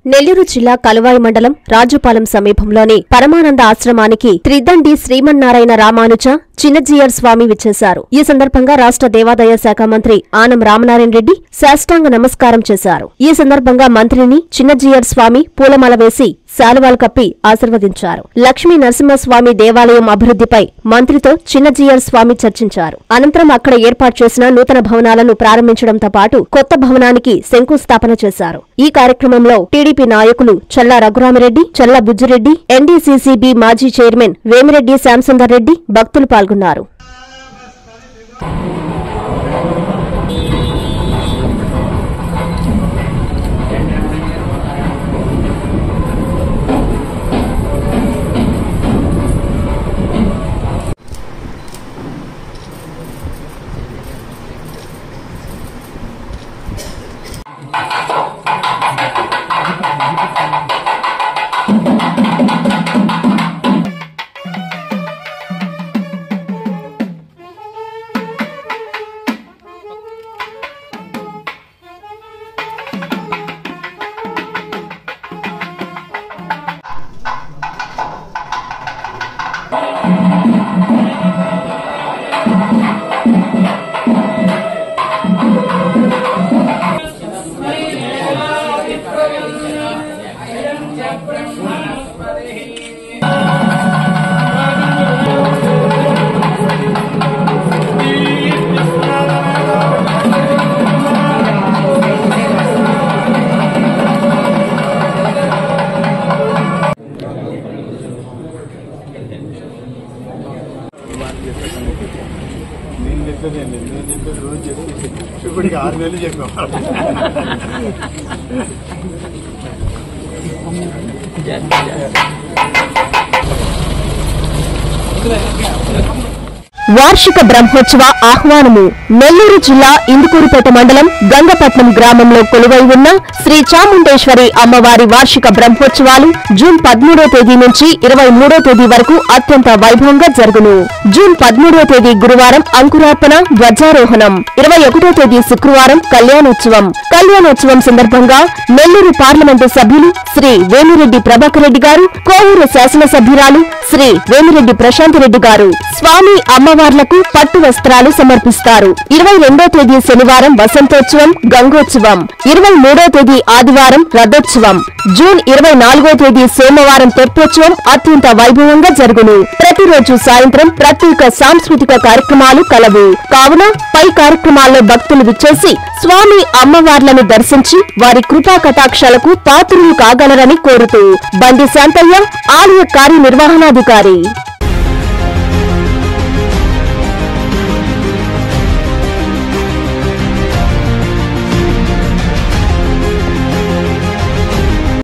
నెల్లూరు జిల్లా కలువాయి మండలం రాజుపాలెం సమీపంలోని పరమానంద ఆశ్రమానికి త్రిదండి శ్రీమన్నారాయణ రామానుజ చిన్నజీయర్ స్వామి విచ్చేశారు ఈ సందర్భంగా రాష్ట్ర దేవాదాయ శాఖ మంత్రి ఆనం రామనారాయణ రెడ్డి శాష్టాంగ నమస్కారం చేశారు ఈ సందర్భంగా మంత్రిని చిన్నజీయర్ స్వామి పూలమాల వేసి శాలువాలు కప్పి ఆశీర్వదించారు లక్ష్మీ నరసింహస్వామి దేవాలయం అభివృద్ధిపై మంత్రితో చిన్నజీయర్ స్వామి చర్చించారు అనంతరం అక్కడ ఏర్పాటు చేసిన నూతన భవనాలను ప్రారంభించడంతో పాటు కొత్త భవనానికి శంకుస్థాపన చేశారు ఈ కార్యక్రమంలో టీడీపీ నాయకులు చల్లా రఘురామిరెడ్డి చల్లా బుజ్జిరెడ్డి ఎన్డీసీసీబీ మాజీ చైర్మన్ వేమిరెడ్డి శ్యాంసుందర్ రెడ్డి భక్తులు పాల్గొన్నారు నేను చెప్పేది ఏంటి? నేను చెప్పేది రోజు చెప్పి ఇప్పటికి ఆరు నెలలు చెప్పాం వార్షిక బ్రహ్మోత్సవ ఆహ్వానము నెల్లూరు జిల్లా ఇందుకూరుపేట మండలం గంగపట్నం గ్రామంలో కొలువై ఉన్న శ్రీ చాముండేశ్వరి అమ్మవారి వార్షిక బ్రహ్మోత్సవాలు జూన్ పదమూడో తేదీ నుంచి ఇరవై మూడో తేదీ వరకు అత్యంత వైభవంగా జరుగును జూన్ పదమూడో తేదీ గురువారం అంకురార్పణ ధ్వజారోహణం ఇరవై ఒకటో తేదీ శుక్రవారం కళ్యాణోత్సవం కళ్యాణోత్సవం సందర్భంగా నెల్లూరు పార్లమెంటు సభ్యులు శ్రీ వేమిరెడ్డి ప్రభాకర్ రెడ్డి గారు కోవూరు శాసనసభ్యురాలు శ్రీ వేమిరెడ్డి ప్రశాంత్ రెడ్డి గారు స్వామి అమ్మవార్లకు పట్టు వస్త్రాలు సమర్పిస్తారు ఇరవై రెండో తేదీ శనివారం వసంతోత్సవం గంగోత్సవం ఇరవై మూడో తేదీ ఆదివారం రథోత్సవం జూన్ ఇరవై నాలుగో తేదీ సోమవారం తెప్పోత్సవం అత్యంత వైభవంగా జరుగును ప్రతిరోజు సాయంత్రం ప్రత్యేక సాంస్కృతిక కార్యక్రమాలు కలవు కావున పై కార్యక్రమాల్లో భక్తులు విచ్చేసి స్వామి అమ్మవార్లను దర్శించి వారి కృపా కటాక్షాలకు పాత్రులు కాగలరని కోరుతూ బండి శాంతయ్య ఆలయ కార్యనిర్వహణాధికారి